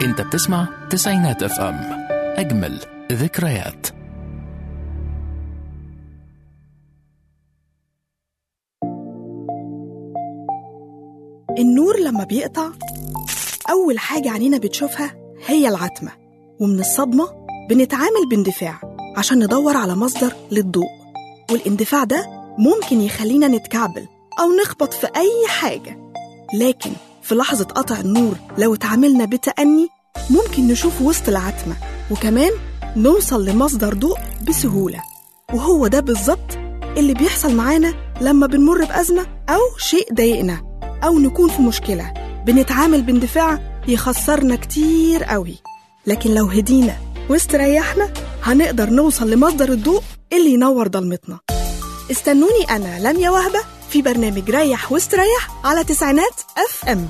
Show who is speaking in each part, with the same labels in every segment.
Speaker 1: انت بتسمع تسعينات اف ام اجمل ذكريات
Speaker 2: النور لما بيقطع أول حاجة عينينا بتشوفها هي العتمة ومن الصدمة بنتعامل باندفاع عشان ندور على مصدر للضوء والاندفاع ده ممكن يخلينا نتكعبل أو نخبط في أي حاجة لكن في لحظة قطع النور لو اتعاملنا بتأني ممكن نشوف وسط العتمة وكمان نوصل لمصدر ضوء بسهولة وهو ده بالظبط اللي بيحصل معانا لما بنمر بأزمة أو شيء ضايقنا أو نكون في مشكلة بنتعامل باندفاع يخسرنا كتير قوي لكن لو هدينا واستريحنا هنقدر نوصل لمصدر الضوء اللي ينور ضلمتنا استنوني أنا لميا وهبة في برنامج ريح واستريح على تسعينات اف ام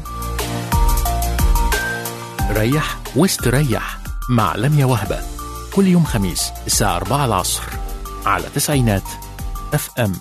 Speaker 1: ريح واستريح مع لميا وهبة كل يوم خميس الساعة 4 العصر على تسعينات اف ام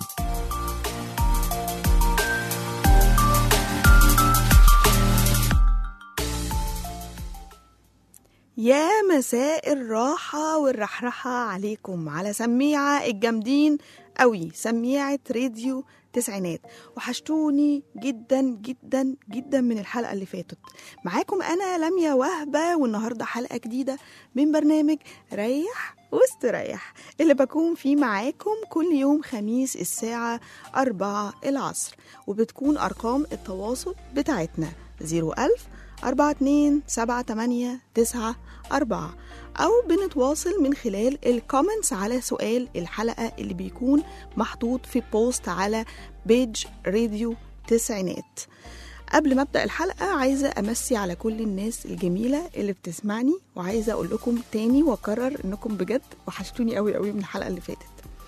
Speaker 2: يا مساء الراحة والرحرحة عليكم على سميعة الجامدين قوي سميعة راديو تسعينات وحشتوني جدا جدا جدا من الحلقة اللي فاتت معاكم أنا لميا وهبة والنهاردة حلقة جديدة من برنامج ريح واستريح اللي بكون فيه معاكم كل يوم خميس الساعة أربعة العصر وبتكون أرقام التواصل بتاعتنا 01000 أربعة اتنين سبعة تمانية تسعة أربعة أو بنتواصل من خلال الكومنتس على سؤال الحلقة اللي بيكون محطوط في بوست على بيج راديو تسعينات قبل ما ابدا الحلقه عايزه امسي على كل الناس الجميله اللي بتسمعني وعايزه اقول لكم تاني واكرر انكم بجد وحشتوني قوي قوي من الحلقه اللي فاتت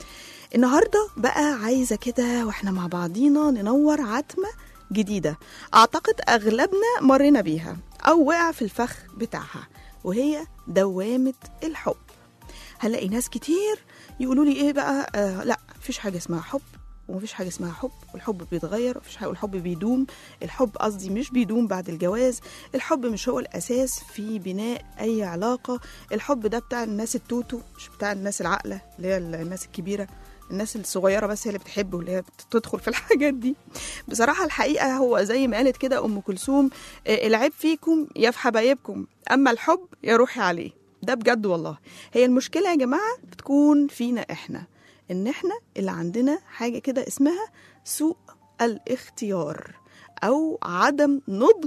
Speaker 2: النهارده بقى عايزه كده واحنا مع بعضينا ننور عتمه جديده اعتقد اغلبنا مرينا بيها او وقع في الفخ بتاعها وهي دوامه الحب هنلاقي ناس كتير يقولوا لي ايه بقى آه لا مفيش حاجه اسمها حب ومفيش حاجه اسمها حب والحب بيتغير مفيش حاجه والحب بيدوم الحب قصدي مش بيدوم بعد الجواز الحب مش هو الاساس في بناء اي علاقه الحب ده بتاع الناس التوتو مش بتاع الناس العاقله اللي هي الناس الكبيره الناس الصغيره بس هي اللي بتحب واللي هي بتدخل في الحاجات دي بصراحه الحقيقه هو زي ما قالت كده ام كلثوم آه، العيب فيكم يا في حبايبكم اما الحب يا روحي عليه ده بجد والله هي المشكله يا جماعه بتكون فينا احنا ان احنا اللي عندنا حاجه كده اسمها سوء الاختيار او عدم نضج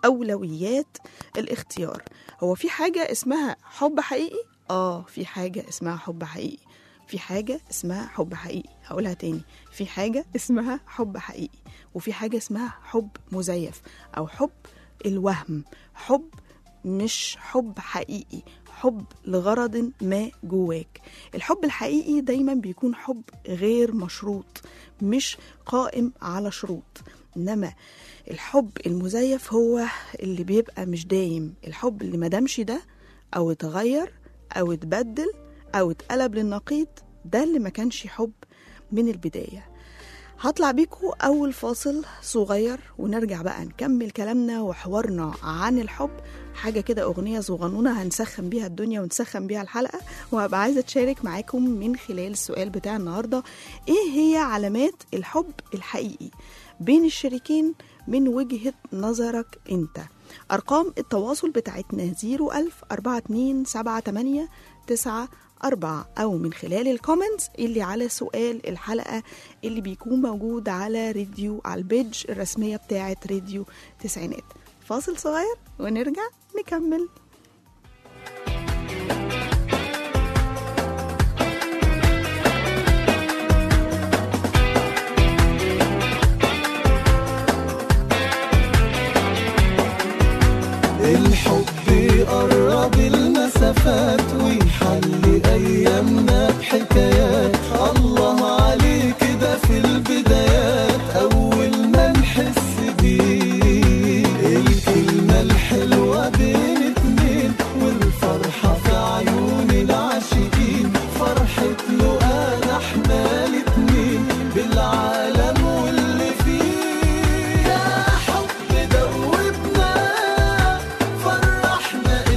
Speaker 2: اولويات الاختيار هو في حاجه اسمها حب حقيقي اه في حاجه اسمها حب حقيقي في حاجة اسمها حب حقيقي هقولها تاني في حاجة اسمها حب حقيقي وفي حاجة اسمها حب مزيف أو حب الوهم حب مش حب حقيقي حب لغرض ما جواك الحب الحقيقي دايما بيكون حب غير مشروط مش قائم على شروط انما الحب المزيف هو اللي بيبقى مش دايم الحب اللي مدامش ده او اتغير او اتبدل او اتقلب للنقيض ده اللي ما كانش حب من البدايه هطلع بيكم اول فاصل صغير ونرجع بقى نكمل كلامنا وحوارنا عن الحب حاجه كده اغنيه صغنونه هنسخن بيها الدنيا ونسخن بيها الحلقه وهبقى عايزه اتشارك معاكم من خلال السؤال بتاع النهارده ايه هي علامات الحب الحقيقي بين الشريكين من وجهه نظرك انت ارقام التواصل بتاعتنا 01000 42 78 9 أربعة أو من خلال الكومنتس اللي على سؤال الحلقة اللي بيكون موجود على راديو على البيج الرسمية بتاعة راديو تسعينات فاصل صغير ونرجع نكمل
Speaker 3: الحب يقرب المسافات ويحلي ايامنا بحكايات الله عليك ده في البدايات اول ما نحس بيه الكلمه الحلوه بين اتنين والفرحه في عيون العاشقين فرحه لقانا احنا الاتنين بالعالم واللي فيه يا حب دوبنا فرحنا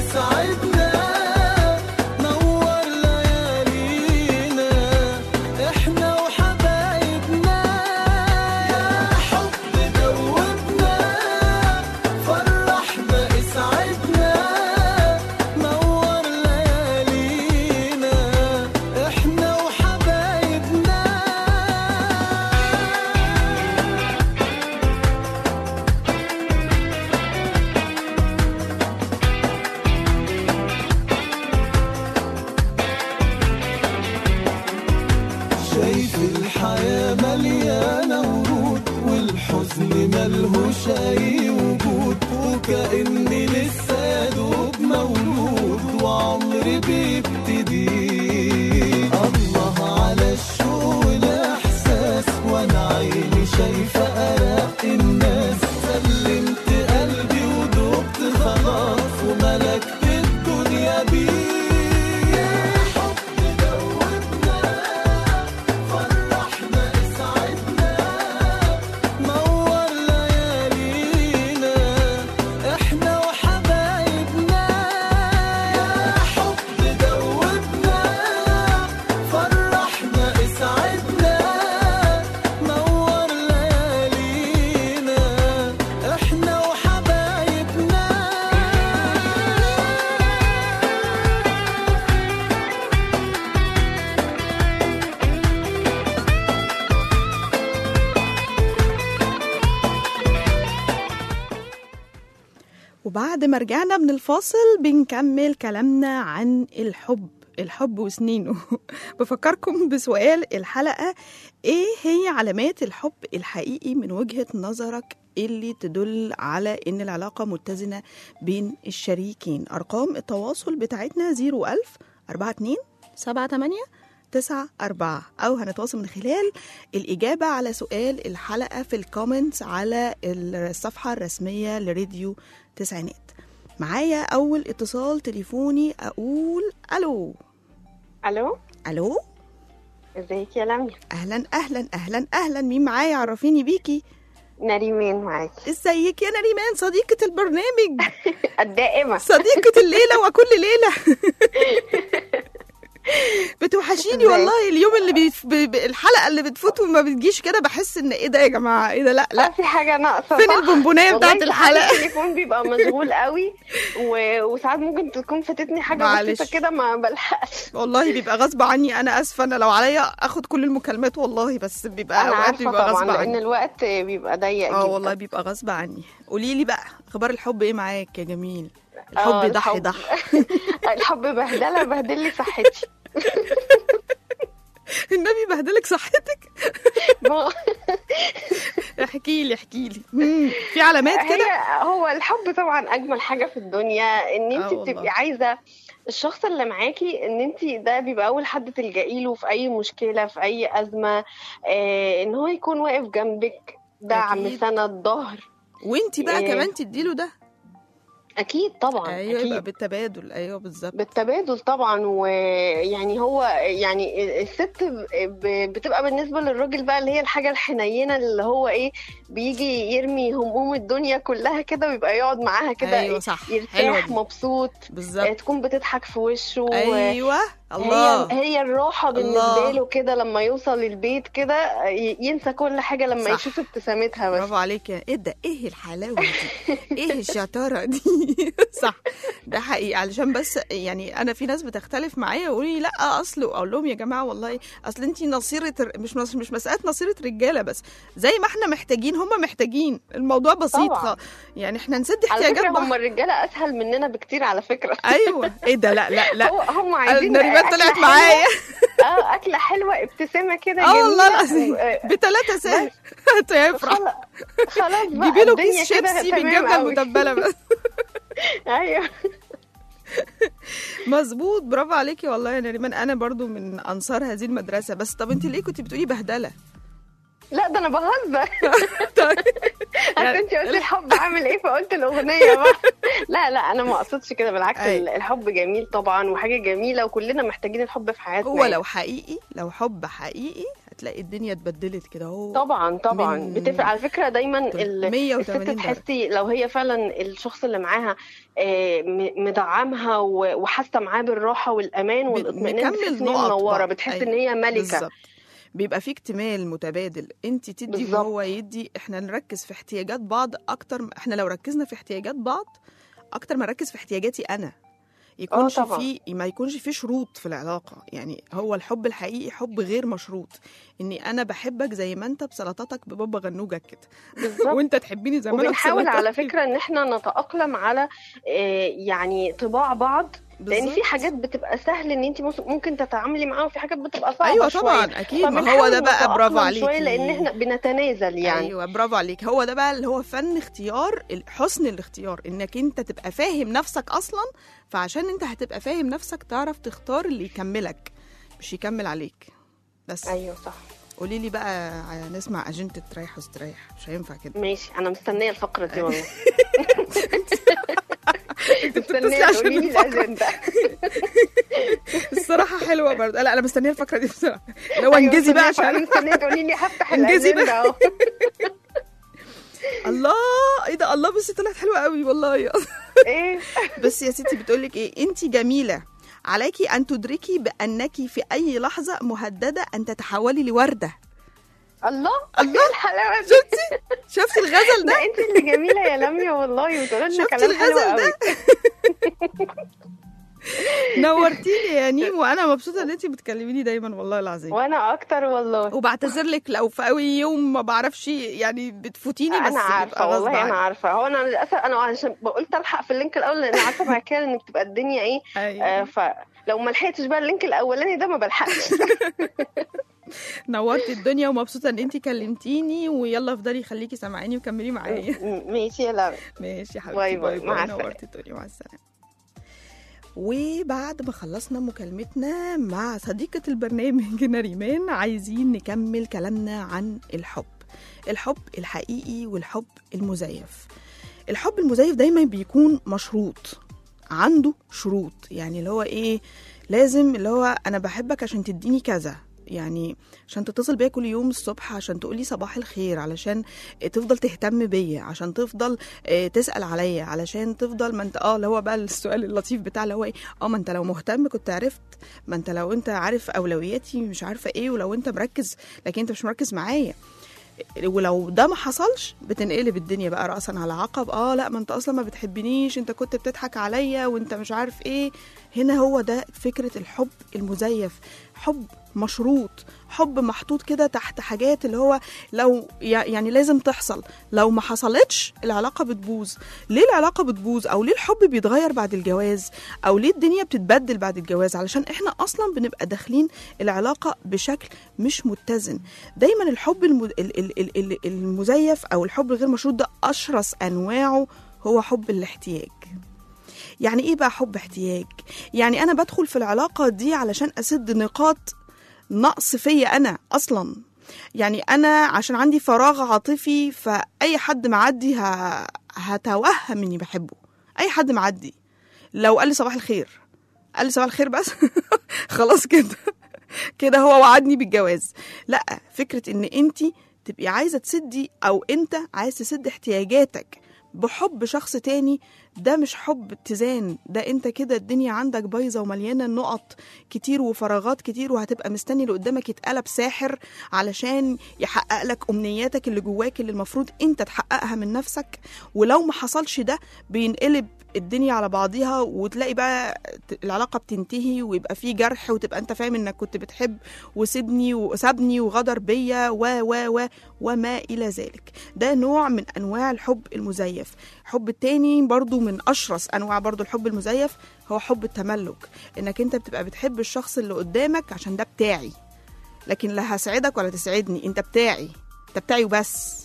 Speaker 3: ملهوش اي وجود وكأني لسه يا دوب مولود وعمري بيبتدي الله على الشوق والاحساس وانا عيني شايفه ارق الناس سلمت قلبي ودقت خلاص وملكت الدنيا بيه يا حب دوبنا فرحنا اسعدنا نور ليالينا احنا وحبايبنا يا حب دوبنا فرحنا اسعدنا نور ليالينا احنا وحبايبنا
Speaker 2: وبعد ما رجعنا من الفاصل بنكمل كلامنا عن الحب الحب وسنينه بفكركم بسؤال الحلقة ايه هي علامات الحب الحقيقي من وجهة نظرك اللي تدل على ان العلاقة متزنة بين الشريكين ارقام التواصل بتاعتنا 01000 42 78 تسعة أربعة أو هنتواصل من خلال الإجابة على سؤال الحلقة في الكومنتس على الصفحة الرسمية لراديو تسعينات معايا أول اتصال تليفوني أقول ألو
Speaker 4: الو
Speaker 2: ألو
Speaker 4: ازيك يا لميا
Speaker 2: أهلا أهلا أهلا أهلا مين معايا عرفيني بيكي
Speaker 4: نريمان معاكي
Speaker 2: ازيك يا نريمان صديقة البرنامج
Speaker 4: الدائمة
Speaker 2: صديقة الليلة وكل ليلة بتوحشيني
Speaker 4: ازاي؟
Speaker 2: والله اليوم اللي بيف... ب... ب... الحلقة اللي بتفوت وما بتجيش كده بحس ان ايه ده يا جماعة ايه ده لا لا
Speaker 4: لا في حاجة ناقصة
Speaker 2: فين
Speaker 4: صح؟
Speaker 2: البونبونايه
Speaker 4: والله
Speaker 2: بتاعت
Speaker 4: ساعات
Speaker 2: الحلقة
Speaker 4: التليفون بيبقى مشغول قوي و... وساعات ممكن تكون فاتتني حاجة
Speaker 2: معلش.
Speaker 4: بسيطة كده ما بلحقش
Speaker 2: والله بيبقى غصب عني انا اسفة انا لو عليا اخد كل المكالمات والله بس بيبقى
Speaker 4: انا
Speaker 2: اوقات
Speaker 4: عارفة
Speaker 2: بيبقى
Speaker 4: طبعا
Speaker 2: غصب
Speaker 4: لان
Speaker 2: عني
Speaker 4: الوقت بيبقى ضيق
Speaker 2: اه
Speaker 4: جدا
Speaker 2: والله بيبقى غصب عني قولي لي بقى اخبار الحب ايه معاك يا جميل
Speaker 4: آه،
Speaker 2: الحب ضحي
Speaker 4: الحب.
Speaker 2: ضحي
Speaker 4: الحب بهدلة بهدل لي صحتي
Speaker 2: النبي بهدلك صحتك
Speaker 4: ما-
Speaker 2: احكي لي احكي لي مم، في علامات كده
Speaker 4: هي هو الحب طبعا اجمل حاجه في الدنيا ان
Speaker 2: آه
Speaker 4: انت
Speaker 2: والله.
Speaker 4: بتبقي عايزه الشخص اللي معاكي ان انت ده بيبقى اول حد تلجئي له في اي مشكله في اي ازمه آه ان هو يكون واقف جنبك دعم
Speaker 2: أكيد.
Speaker 4: سند ظهر
Speaker 2: وانتي بقى
Speaker 4: إيه.
Speaker 2: كمان تديله ده
Speaker 4: اكيد طبعا
Speaker 2: ايوه يبقى
Speaker 4: اكيد
Speaker 2: بالتبادل ايوه بالظبط
Speaker 4: بالتبادل طبعا ويعني هو يعني الست ب- ب- بتبقى بالنسبه للراجل بقى اللي هي الحاجه الحنينه اللي هو ايه بيجي يرمي هموم الدنيا كلها كده ويبقى يقعد معاها كده
Speaker 2: ايوه
Speaker 4: إيه
Speaker 2: صح حلوه
Speaker 4: يرتاح
Speaker 2: دي
Speaker 4: مبسوط آه،
Speaker 2: بالظبط
Speaker 4: تكون بتضحك في وشه
Speaker 2: ايوه
Speaker 4: هي
Speaker 2: الله
Speaker 4: هي الراحة
Speaker 2: الله.
Speaker 4: بالنسبة له كده لما يوصل البيت كده ي- ينسى كل حاجة لما
Speaker 2: صح.
Speaker 4: يشوف ابتسامتها بس
Speaker 2: برافو عليك يا ايه ده ايه الحلاوه دي ايه الشطاره دي صح ده حقيقي علشان بس يعني انا في ناس بتختلف معايا يقولوا لي لا اصل اقول لهم يا جماعه والله اصل انت نصيره ر- مش مش مش مساله نصيره رجاله بس زي ما احنا محتاجين هم محتاجين الموضوع بسيط
Speaker 4: طبعا.
Speaker 2: خ- يعني احنا نسد
Speaker 4: على
Speaker 2: احتياجات
Speaker 4: فكرة
Speaker 2: بعض
Speaker 4: هم الرجالة أسهل مننا بكتير على فكرة
Speaker 2: ايوه ايه ده لا لا لا
Speaker 4: هو هم عايزين
Speaker 2: النريمان
Speaker 4: أكلة
Speaker 2: طلعت
Speaker 4: حلوة.
Speaker 2: معايا
Speaker 4: اه أكلة حلوة ابتسامة كده
Speaker 2: اه والله
Speaker 4: جميلة.
Speaker 2: العظيم
Speaker 4: آه،
Speaker 2: بثلاثه سهل هيفرح
Speaker 4: خلاص خلاص بقى
Speaker 2: جيبي له
Speaker 4: الدنيا
Speaker 2: كيس
Speaker 4: كده
Speaker 2: شيبسي
Speaker 4: تمام
Speaker 2: بالجبنه
Speaker 4: أوي.
Speaker 2: المتبله بس
Speaker 4: ايوه
Speaker 2: مظبوط برافو عليكي والله يا نريمان انا برضو من انصار هذه المدرسه بس طب انت ليه كنت بتقولي بهدله
Speaker 4: لا ده انا بهزر
Speaker 2: طيب
Speaker 4: عشان
Speaker 2: يعني
Speaker 4: انت قلتي الحب عامل ايه فقلت الاغنيه بقى لا لا انا ما اقصدش كده بالعكس
Speaker 2: أيوة.
Speaker 4: الحب جميل طبعا وحاجه جميله وكلنا محتاجين الحب في حياتنا
Speaker 2: هو
Speaker 4: يعني.
Speaker 2: لو حقيقي لو حب حقيقي هتلاقي الدنيا اتبدلت كده هو
Speaker 4: طبعا طبعا
Speaker 2: من-
Speaker 4: بتفرق على فكره دايما ال-
Speaker 2: 180
Speaker 4: الست
Speaker 2: درجة.
Speaker 4: تحسي لو هي فعلا الشخص اللي معاها آه، م- مدعمها و- وحاسه معاه بالراحه والامان والاطمئنان
Speaker 2: مكمل
Speaker 4: بتحس ان هي
Speaker 2: نقط
Speaker 4: منوره
Speaker 2: بعض.
Speaker 4: بتحس
Speaker 2: أيوة.
Speaker 4: ان هي ملكه
Speaker 2: بالظبط بيبقى في اكتمال متبادل انت تدي
Speaker 4: بالظبط.
Speaker 2: وهو يدي احنا نركز في احتياجات بعض اكتر احنا لو ركزنا في احتياجات بعض اكتر ما نركز في احتياجاتي انا يكونش
Speaker 4: طبعا.
Speaker 2: في ما يكونش في شروط في العلاقه يعني هو الحب الحقيقي حب غير مشروط اني انا بحبك زي ما انت بسلطاتك ببابا غنوجك كده
Speaker 4: بالظبط
Speaker 2: وانت تحبيني زي ما انا
Speaker 4: وبنحاول على
Speaker 2: بسلطاتي.
Speaker 4: فكرة ان احنا نتأقلم على آه، يعني طباع بعض لان
Speaker 2: بالظبط.
Speaker 4: في حاجات بتبقى سهل ان انت ممكن تتعاملي معاها وفي حاجات بتبقى صعبه
Speaker 2: ايوه
Speaker 4: شوية.
Speaker 2: طبعا اكيد ما هو
Speaker 4: فبنحاول
Speaker 2: ده بقى برافو
Speaker 4: نتأقلم
Speaker 2: عليكي
Speaker 4: شويه لان احنا بنتنازل يعني
Speaker 2: ايوه برافو عليك هو ده بقى اللي هو فن اختيار ال- حسن الاختيار انك انت تبقى فاهم نفسك اصلا فعشان انت هتبقى فاهم نفسك تعرف تختار اللي يكملك مش يكمل عليك بس
Speaker 4: ايوه صح
Speaker 2: قولي لي بقى ع- نسمع اجنده تريح واستريح مش هينفع كده
Speaker 4: ماشي انا مستنيه الفقره دي والله
Speaker 2: بتتصلي
Speaker 4: مستنيه
Speaker 2: عشان
Speaker 4: تقولي لي
Speaker 2: الفقرة.
Speaker 4: الاجنده
Speaker 2: الصراحه حلوه برضه لا انا مستنيه الفقره دي بصراحه لو
Speaker 4: أيوة،
Speaker 2: انجزي بقى
Speaker 4: مستنية-
Speaker 2: عشان
Speaker 4: مستنيه تقولي لي هفتح
Speaker 2: انجزي
Speaker 4: الاجنده اهو
Speaker 2: الله ايه ده الله بصي طلعت حلوه قوي والله
Speaker 4: ايه
Speaker 2: بس يا ستي بتقولك ايه انت جميله عليك ان تدركي بانك في اي لحظه مهدده ان تتحولي لورده
Speaker 4: الله
Speaker 2: الله.
Speaker 4: ايه الحلاوه دي
Speaker 2: شفتي شفتي الغزل ده
Speaker 4: ده انت اللي جميله يا لميا والله وتقولي لنا
Speaker 2: شفتي
Speaker 4: كلام حلو
Speaker 2: الغزل
Speaker 4: قوي
Speaker 2: ده نورتيني يا نيم وانا مبسوطه ان انت بتكلميني دايما والله العظيم
Speaker 4: وانا اكتر والله
Speaker 2: وبعتذر لك لو في اي يوم ما بعرفش يعني بتفوتيني بس
Speaker 4: انا عارفه
Speaker 2: بيبقى غصب
Speaker 4: والله انا
Speaker 2: عني.
Speaker 4: عارفه هو انا للاسف انا عشان قلت الحق في اللينك الاول لان عارفه بعد كده ان بتبقى الدنيا ايه آه
Speaker 2: أيوة.
Speaker 4: فلو ما لحقتش بقى اللينك الاولاني ده ما بلحقش
Speaker 2: نورتي الدنيا ومبسوطه ان انت كلمتيني ويلا افضلي خليكي سامعيني وكملي معايا
Speaker 4: م- ماشي يا لميا
Speaker 2: ماشي يا حبيبتي
Speaker 4: باي
Speaker 2: باي
Speaker 4: باي،
Speaker 2: باي,
Speaker 4: مع
Speaker 2: باي.
Speaker 4: السلامة.
Speaker 2: نورتي الدنيا مع السلامه وبعد ما خلصنا مكالمتنا مع صديقة البرنامج نريمان عايزين نكمل كلامنا عن الحب الحب الحقيقي والحب المزيف الحب المزيف دايما بيكون مشروط عنده شروط يعني اللي هو ايه لازم اللي هو انا بحبك عشان تديني كذا يعني عشان تتصل بيا كل يوم الصبح عشان تقولي صباح الخير علشان تفضل تهتم بيا عشان تفضل آه، تسأل عليا علشان تفضل ما انت اه اللي هو بقى السؤال اللطيف بتاع اللي هو ايه اه ما انت لو مهتم كنت عرفت ما انت لو انت عارف اولوياتي مش عارفه ايه ولو انت مركز لكن انت مش مركز معايا ولو ده ما حصلش بتنقلب الدنيا بقى رأسا على عقب اه لا ما انت اصلا ما بتحبنيش انت كنت بتضحك عليا وانت مش عارف ايه هنا هو ده فكرة الحب المزيف حب مشروط حب محطوط كده تحت حاجات اللي هو لو يع- يعني لازم تحصل لو ما حصلتش العلاقة بتبوظ ليه العلاقة بتبوظ او ليه الحب بيتغير بعد الجواز او ليه الدنيا بتتبدل بعد الجواز علشان احنا اصلا بنبقى داخلين العلاقة بشكل مش متزن دايما الحب الم- ال- ال- ال- ال- المزيف او الحب الغير مشروط ده اشرس انواعه هو حب الاحتياج يعني ايه بقى حب احتياج يعني انا بدخل في العلاقه دي علشان اسد نقاط نقص فيا انا اصلا يعني انا عشان عندي فراغ عاطفي فاي حد معدي ه... هتوهم اني بحبه اي حد معدي لو قال لي صباح الخير قال لي صباح الخير بس خلاص كده كده هو وعدني بالجواز لا فكره ان انت تبقي عايزه تسدي او انت عايز تسد احتياجاتك بحب شخص تاني ده مش حب اتزان ده انت كده الدنيا عندك بايظه ومليانه نقط كتير وفراغات كتير وهتبقى مستني اللي قدامك يتقلب ساحر علشان يحقق لك امنياتك اللي جواك اللي المفروض انت تحققها من نفسك ولو ما حصلش ده بينقلب الدنيا على بعضيها وتلاقي بقى العلاقة بتنتهي ويبقى في جرح وتبقى انت فاهم انك كنت بتحب وسيبني وسابني وغدر بيا و و و وما إلى ذلك ده نوع من أنواع الحب المزيف الحب التاني برضو من أشرس أنواع برضو الحب المزيف هو حب التملك إنك أنت بتبقى بتحب الشخص اللي قدامك عشان ده بتاعي لكن لا هسعدك ولا تسعدني انت بتاعي انت بتاعي وبس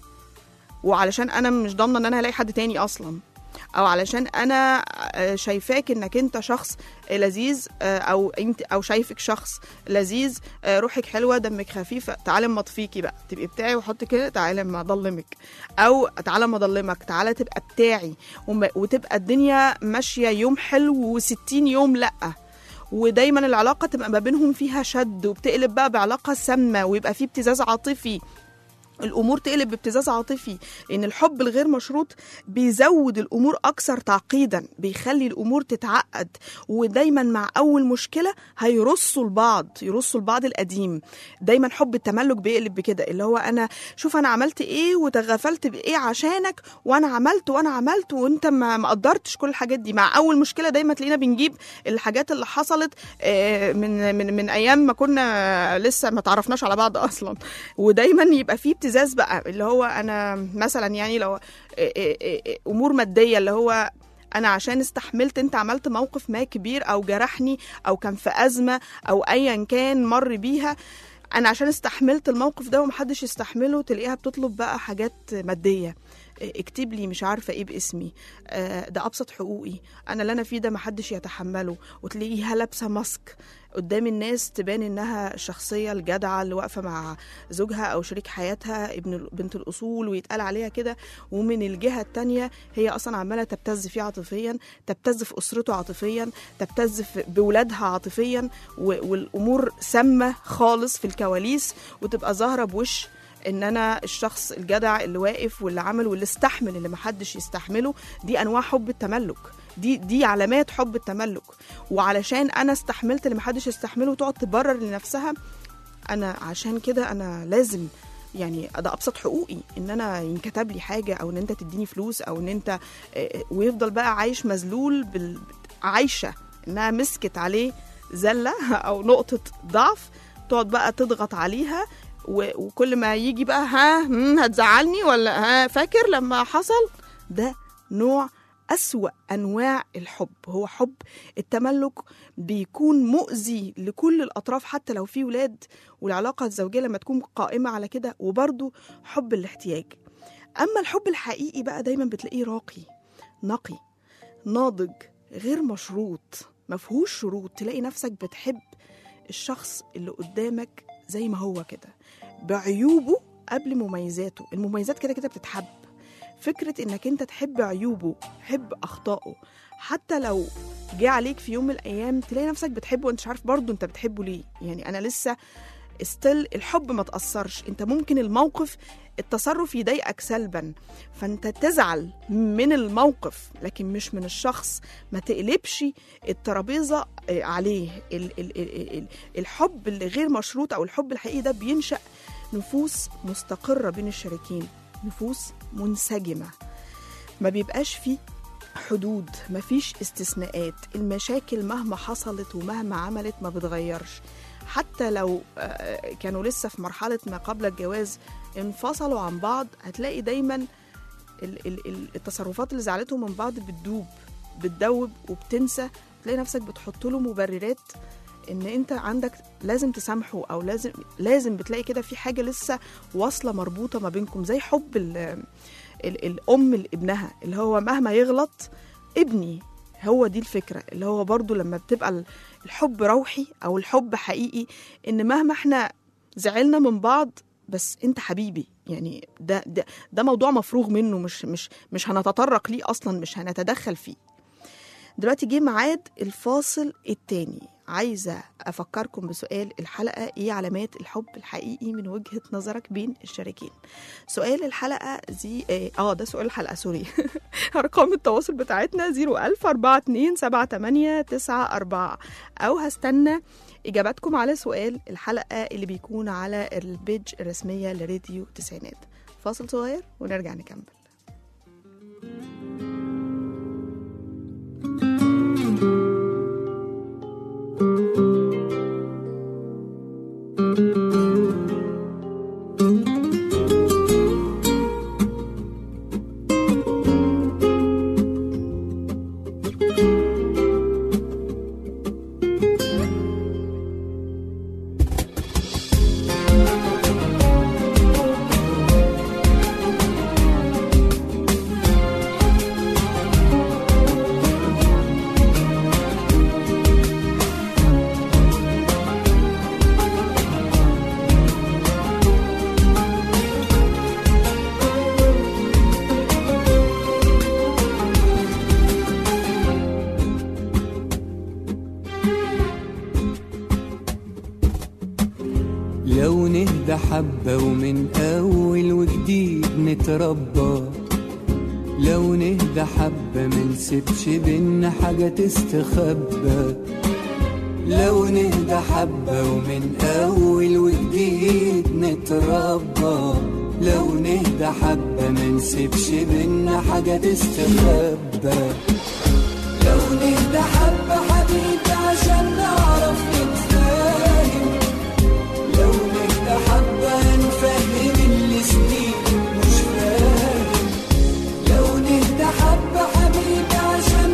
Speaker 2: وعلشان انا مش ضامنه ان انا هلاقي حد تاني اصلا او علشان انا آه، شايفاك انك انت شخص لذيذ آه، او انت او شايفك شخص لذيذ آه، روحك حلوه دمك خفيف تعالى اما اطفيكي بقى تبقي بتاعي وحط كده تعالى اما اضلمك او تعالى اما اضلمك تعالى تبقى بتاعي وما- وتبقى الدنيا ماشيه يوم حلو و60 يوم لا ودايما العلاقه تبقى ما بينهم فيها شد وبتقلب بقى بعلاقه سامه ويبقى في ابتزاز عاطفي الامور تقلب بابتزاز عاطفي لان الحب الغير مشروط بيزود الامور اكثر تعقيدا بيخلي الامور تتعقد ودايما مع اول مشكله هيرصوا لبعض يرصوا لبعض القديم دايما حب التملك بيقلب بكده اللي هو انا شوف انا عملت ايه وتغفلت بايه عشانك وانا عملت وانا عملت وانت ما ما قدرتش كل الحاجات دي مع اول مشكله دايما تلاقينا بنجيب الحاجات اللي حصلت آه، من من من ايام ما كنا لسه ما تعرفناش على بعض اصلا ودايما يبقى فيه ابتزاز بقى اللي هو انا مثلا يعني لو إيه إيه إيه امور ماديه اللي هو انا عشان استحملت انت عملت موقف ما كبير او جرحني او كان في ازمه او ايا كان مر بيها انا عشان استحملت الموقف ده ومحدش يستحمله تلاقيها بتطلب بقى حاجات ماديه اكتب لي مش عارفه ايه باسمي آه، ده ابسط حقوقي انا اللي انا فيه ده محدش يتحمله وتلاقيها لابسه ماسك قدام الناس تبان انها الشخصيه الجدعه اللي واقفه مع زوجها او شريك حياتها ابن بنت الاصول ويتقال عليها كده ومن الجهه التانية هي اصلا عماله تبتز فيه عاطفيا تبتز في اسرته عاطفيا تبتز في- بولادها عاطفيا و- والامور سامه خالص في الكواليس وتبقى ظاهره بوش ان انا الشخص الجدع اللي واقف واللي عمل واللي استحمل اللي محدش يستحمله دي انواع حب التملك دي دي علامات حب التملك وعلشان انا استحملت اللي محدش يستحمله تقعد تبرر لنفسها انا عشان كده انا لازم يعني ده ابسط حقوقي ان انا ينكتب لي حاجه او ان انت تديني فلوس او ان انت آه، ويفضل بقى عايش مذلول بال... عايشه انها مسكت عليه زله او نقطه ضعف تقعد بقى تضغط عليها و... وكل ما يجي بقى ها هم، هتزعلني ولا ها فاكر لما حصل ده نوع أسوأ أنواع الحب هو حب التملك بيكون مؤذي لكل الأطراف حتى لو في ولاد والعلاقة الزوجية لما تكون قائمة على كده وبرضه حب الاحتياج أما الحب الحقيقي بقى دايما بتلاقيه راقي نقي ناضج غير مشروط مفهوش شروط تلاقي نفسك بتحب الشخص اللي قدامك زي ما هو كده بعيوبه قبل مميزاته المميزات كده كده بتتحب فكرة انك انت تحب عيوبه تحب اخطائه حتى لو جه عليك في يوم من الايام تلاقي نفسك بتحبه وانت مش عارف برضه انت بتحبه ليه يعني انا لسه استل الحب ما تأثرش انت ممكن الموقف التصرف يضايقك سلبا فانت تزعل من الموقف لكن مش من الشخص ما تقلبش الترابيزه آه، عليه ال- ال- ال- ال- الحب اللي غير مشروط او الحب الحقيقي ده بينشأ نفوس مستقره بين الشريكين نفوس منسجمه ما بيبقاش فيه حدود مفيش استثناءات المشاكل مهما حصلت ومهما عملت ما بتغيرش حتى لو آه، كانوا لسه في مرحلة ما قبل الجواز انفصلوا عن بعض هتلاقي دايما ال- ال- ال- التصرفات اللي زعلتهم من بعض بتدوب بتدوب وبتنسى تلاقي نفسك بتحط له مبررات ان انت عندك لازم تسامحه او لازم لازم بتلاقي كده في حاجه لسه واصله مربوطه ما بينكم زي حب ال ال الام لابنها اللي هو مهما يغلط ابني هو دي الفكره اللي هو برضو لما بتبقى ال- الحب روحي او الحب حقيقي ان مهما احنا زعلنا من بعض بس انت حبيبي يعني ده ده ده موضوع مفروغ منه مش مش مش هنتطرق ليه اصلا مش هنتدخل فيه دلوقتي جه ميعاد الفاصل التاني عايزة أفكركم بسؤال الحلقة إيه علامات الحب الحقيقي من وجهة نظرك بين الشريكين سؤال الحلقة زي آه, آه ده سؤال الحلقة سوري أرقام التواصل بتاعتنا 01000 42 78 94 أو هستنى إجاباتكم على سؤال الحلقة اللي بيكون على البيج الرسمية لراديو تسعينات فاصل صغير ونرجع نكمل
Speaker 3: لو نهدى حبة ومن أول وجديد نتربى لو نهدى حبة منسيبش بينا حاجة تستخبى لو نهدى حبة ومن أول وجديد نتربى لو نهدى حبة منسيبش بينا حاجة تستخبى لو نهدى حبة حبيبي عشان نعرف نتفاهم لو نهدى حبة نفهم اللي سنين مش فاهم لو نهدى حبة حبيبي عشان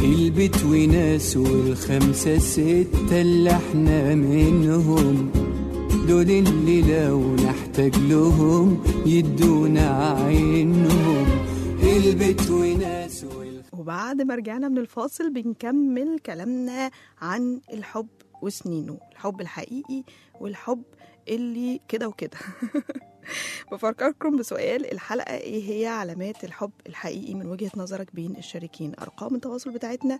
Speaker 3: البيت وناس والخمسة ستة اللي احنا منهم دول اللي لو نحتاج لهم يدونا عينهم البيت وناس والخمسة
Speaker 2: وبعد ما رجعنا من الفاصل بنكمل كلامنا عن الحب وسنينه الحب الحقيقي والحب اللي كده وكده بفكركم بسؤال الحلقة ايه هي علامات الحب الحقيقي من وجهة نظرك بين الشريكين أرقام التواصل بتاعتنا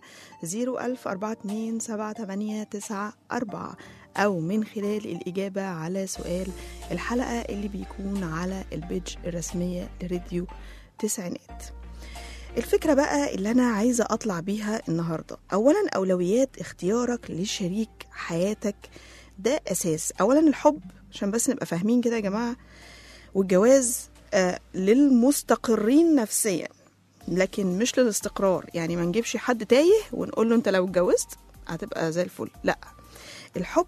Speaker 2: 010427894 أو من خلال الإجابة على سؤال الحلقة اللي بيكون على البيج الرسمية لراديو تسعينات الفكرة بقى اللي أنا عايزة أطلع بيها النهاردة أولا أولويات اختيارك لشريك حياتك ده أساس أولا الحب عشان بس نبقى فاهمين كده يا جماعة والجواز آه للمستقرين نفسيا لكن مش للاستقرار يعني ما نجيبش حد تايه ونقول له انت لو اتجوزت هتبقى زي الفل لا الحب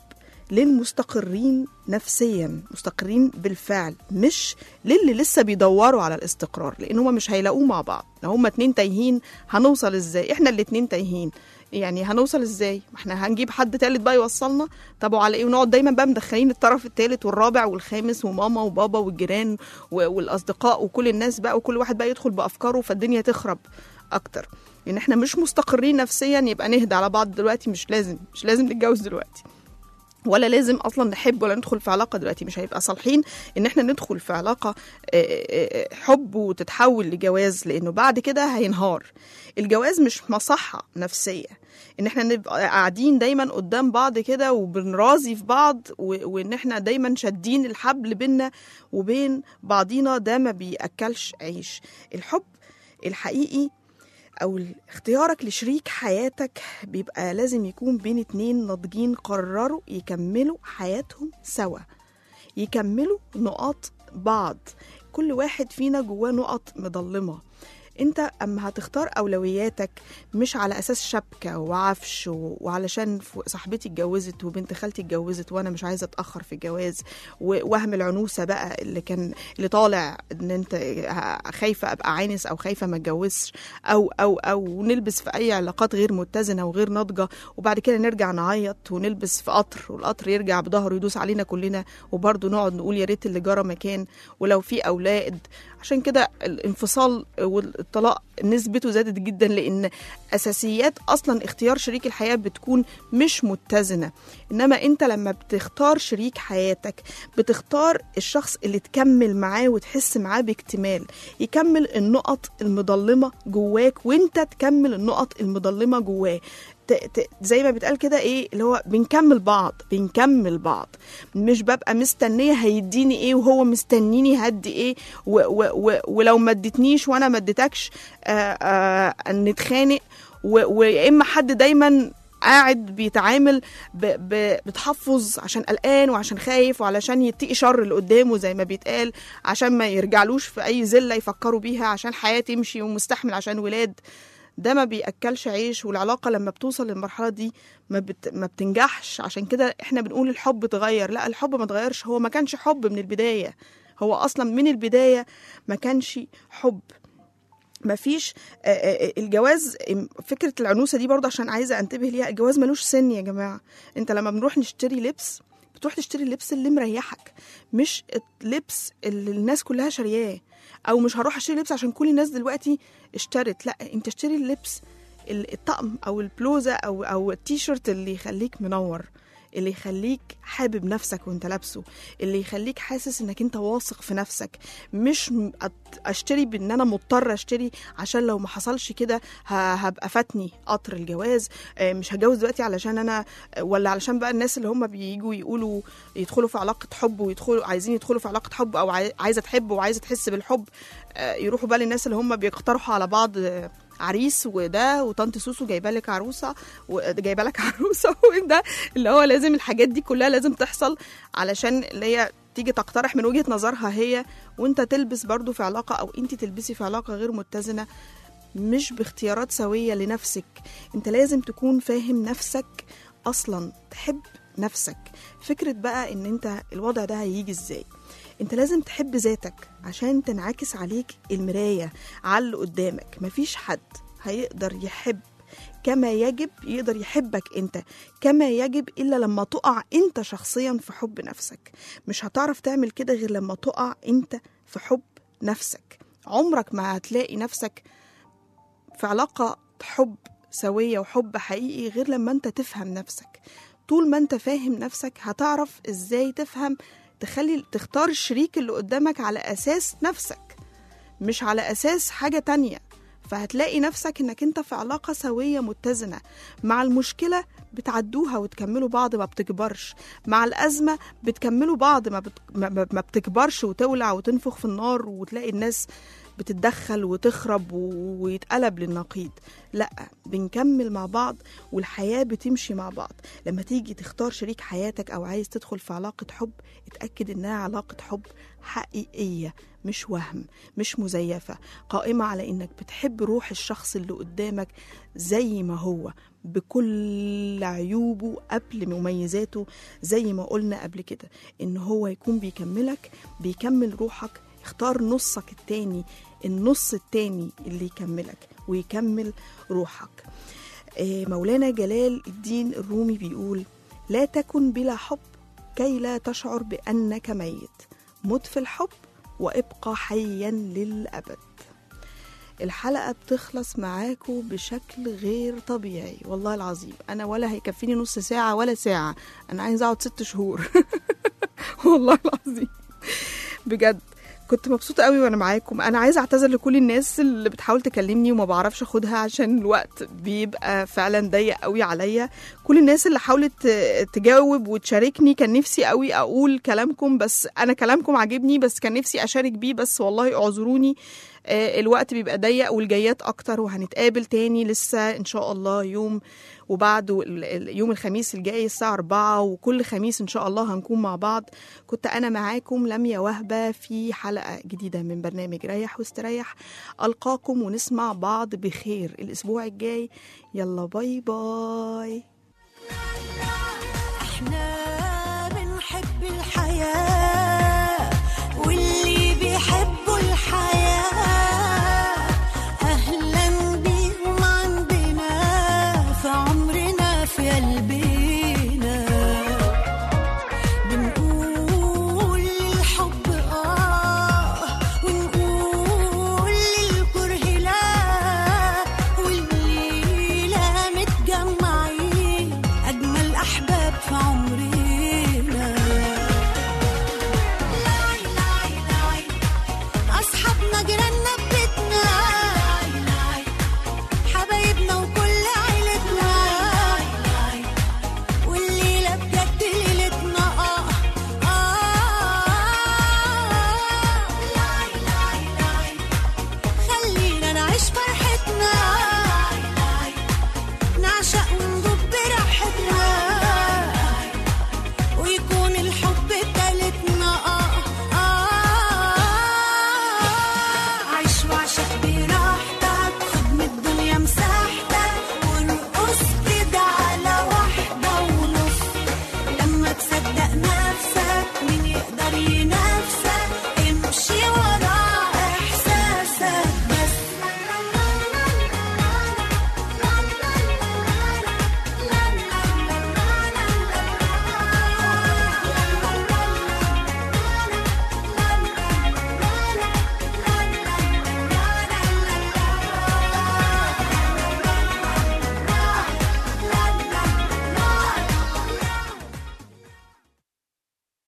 Speaker 2: للمستقرين نفسيا مستقرين بالفعل مش للي لسه بيدوروا على الاستقرار لان هما مش هيلاقوه مع بعض لو هما اتنين تايهين هنوصل ازاي احنا الاتنين تايهين يعني هنوصل ازاي ما احنا هنجيب حد تالت بقى يوصلنا طب وعلى ايه ونقعد دايما بقى مدخلين الطرف التالت والرابع والخامس وماما وبابا والجيران و- والاصدقاء وكل الناس بقى وكل واحد بقى يدخل بافكاره فالدنيا تخرب اكتر ان احنا مش مستقرين نفسيا يبقى نهدى على بعض دلوقتي مش لازم مش لازم نتجوز دلوقتي ولا لازم اصلا نحب ولا ندخل في علاقه دلوقتي مش هيبقى صالحين ان احنا ندخل في علاقه آه، آه، حب وتتحول لجواز لانه بعد كده هينهار الجواز مش مصحه نفسيه ان احنا نبقى قاعدين دايما قدام بعض كده وبنرازي في بعض و- وان احنا دايما شادين الحبل بينا وبين بعضينا ده ما بياكلش عيش الحب الحقيقي او اختيارك لشريك حياتك بيبقى لازم يكون بين اتنين ناضجين قرروا يكملوا حياتهم سوا يكملوا نقاط بعض كل واحد فينا جواه نقط مضلمه انت اما هتختار اولوياتك مش على اساس شبكه وعفش و- وعلشان ف- صاحبتي اتجوزت وبنت خالتي اتجوزت وانا مش عايزه اتاخر في الجواز ووهم العنوسه بقى اللي كان اللي طالع ان انت ه- خايفه ابقى عانس او خايفه ما اتجوزش او او او نلبس في اي علاقات غير متزنه وغير ناضجه وبعد كده نرجع نعيط ونلبس في قطر والقطر يرجع بظهره يدوس علينا كلنا وبرضه نقعد نقول يا ريت اللي جرى مكان ولو في اولاد عشان كده الانفصال والطلاق نسبته زادت جدا لان اساسيات اصلا اختيار شريك الحياه بتكون مش متزنه انما انت لما بتختار شريك حياتك بتختار الشخص اللي تكمل معاه وتحس معاه باكتمال يكمل النقط المضلمه جواك وانت تكمل النقط المضلمه جواه ت- ت- زي ما بيتقال كده ايه اللي هو بنكمل بعض بنكمل بعض مش ببقى مستنيه هيديني ايه وهو مستنيني هدي ايه و و و ولو ما اديتنيش وانا ما اديتكش آه، آه، نتخانق و- ويا اما حد دايما قاعد بيتعامل ب... ب... بتحفظ عشان قلقان وعشان خايف وعلشان يتقي شر اللي قدامه زي ما بيتقال عشان ما يرجعلوش في اي زله يفكروا بيها عشان حياه تمشي ومستحمل عشان ولاد ده ما بياكلش عيش والعلاقه لما بتوصل للمرحله دي ما, بت... ما بتنجحش عشان كده احنا بنقول الحب اتغير لا الحب ما اتغيرش هو ما كانش حب من البدايه هو اصلا من البدايه ما كانش حب مفيش آه، آه، الجواز آم، فكره العنوسه دي برضه عشان عايزه انتبه ليها الجواز ملوش سن يا جماعه انت لما بنروح نشتري لبس بتروح تشتري اللبس اللي مريحك مش اللبس اللي الناس كلها شارياه او مش هروح اشتري لبس عشان كل الناس دلوقتي اشترت لا انت اشتري اللبس ال- الطقم او البلوزه او او التيشيرت اللي يخليك منور اللي يخليك حابب نفسك وانت لابسه اللي يخليك حاسس انك انت واثق في نفسك مش م- أت- اشتري بان انا مضطر اشتري عشان لو ما حصلش كده ه- هبقى فاتني قطر الجواز آه، مش هتجوز دلوقتي علشان انا آه، ولا علشان بقى الناس اللي هم بييجوا يقولوا يدخلوا في علاقه حب ويدخلوا عايزين يدخلوا في علاقه حب او عاي- عايزه تحب وعايزه تحس بالحب آه، يروحوا بقى للناس اللي هم بيقترحوا على بعض آه، عريس وده وطنط سوسو جايبه لك عروسه وجايبه لك عروسه وده اللي هو لازم الحاجات دي كلها لازم تحصل علشان اللي هي تيجي تقترح من وجهه نظرها هي وانت تلبس برضو في علاقه او انت تلبسي في علاقه غير متزنه مش باختيارات سويه لنفسك انت لازم تكون فاهم نفسك اصلا تحب نفسك فكره بقى ان انت الوضع ده هيجي ازاي انت لازم تحب ذاتك عشان تنعكس عليك المرايه على اللي قدامك مفيش حد هيقدر يحب كما يجب يقدر يحبك انت كما يجب الا لما تقع انت شخصيا في حب نفسك مش هتعرف تعمل كده غير لما تقع انت في حب نفسك عمرك ما هتلاقي نفسك في علاقة حب سوية وحب حقيقي غير لما انت تفهم نفسك طول ما انت فاهم نفسك هتعرف ازاي تفهم تخلي تختار الشريك اللي قدامك على اساس نفسك مش على اساس حاجة تانية فهتلاقي نفسك انك انت في علاقة سوية متزنة مع المشكلة بتعدوها وتكملوا بعض ما بتكبرش مع الأزمة بتكملوا بعض ما, بت... ما- ما ما بتكبرش وتولع وتنفخ في النار وتلاقي الناس بتتدخل وتخرب و- ويتقلب للنقيض لا بنكمل مع بعض والحياة بتمشي مع بعض لما تيجي تختار شريك حياتك أو عايز تدخل في علاقة حب اتأكد إنها علاقة حب حقيقية مش وهم مش مزيفة قائمة على إنك بتحب روح الشخص اللي قدامك زي ما هو بكل عيوبه قبل مميزاته زي ما قلنا قبل كده إن هو يكون بيكملك بيكمل روحك اختار نصك التاني النص التاني اللي يكملك ويكمل روحك آه، مولانا جلال الدين الرومي بيقول لا تكن بلا حب كي لا تشعر بأنك ميت مت في الحب وابقى حيا للأبد الحلقة بتخلص معاكم بشكل غير طبيعي والله العظيم أنا ولا هيكفيني نص ساعة ولا ساعة أنا عايزة أقعد ست شهور والله العظيم بجد كنت مبسوطة قوي وانا معاكم انا عايزة اعتذر لكل الناس اللي بتحاول تكلمني وما بعرفش اخدها عشان الوقت بيبقى فعلا ضيق قوي عليا كل الناس اللي حاولت ت- تجاوب وتشاركني كان نفسي قوي اقول كلامكم بس انا كلامكم عاجبني بس كان نفسي اشارك بيه بس والله اعذروني آه، الوقت بيبقى ضيق والجايات اكتر وهنتقابل تاني لسه ان شاء الله يوم وبعده ال- ال- يوم الخميس الجاي الساعة 4 وكل خميس إن شاء الله هنكون مع بعض كنت أنا معاكم لميا وهبة في حلقة جديدة من برنامج ريح واستريح ألقاكم ونسمع بعض بخير الأسبوع الجاي يلا باي باي
Speaker 5: احنا